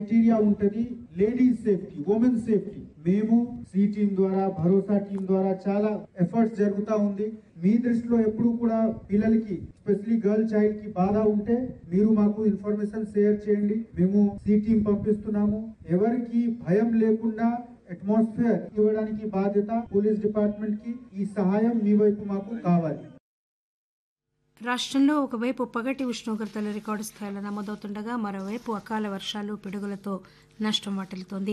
criteria ఉంటది ladies safety women safety మేము she team ద్వారా భరోసా టీం ద్వారా చాలా ఎఫర్ట్స్ జరుగుతా ఉంది మీ దృష్టిలో ఎప్పుడు కూడా పిల్లలకి ఎస్పెషలీ గర్ల్ చైల్డ్ కి బాధ ఉంటే మీరు మాకు ఇన్ఫర్మేషన్ షేర్ చేయండి మేము సి టీం పంపిస్తున్నాము ఎవరికి భయం లేకుండా అట్మాస్ఫియర్ ఇవ్వడానికి బాధ్యత పోలీస్ డిపార్ట్మెంట్ కి ఈ సహాయం మీ వైపు మాకు కావాలి రాష్ట్రంలో ఒకవైపు పగటి ఉష్ణోగ్రతలు రికార్డు స్థాయిలో నమోదవుతుండగా మరోవైపు అకాల వర్షాలు పిడుగులతో నష్టం వాటిల్లుతోంది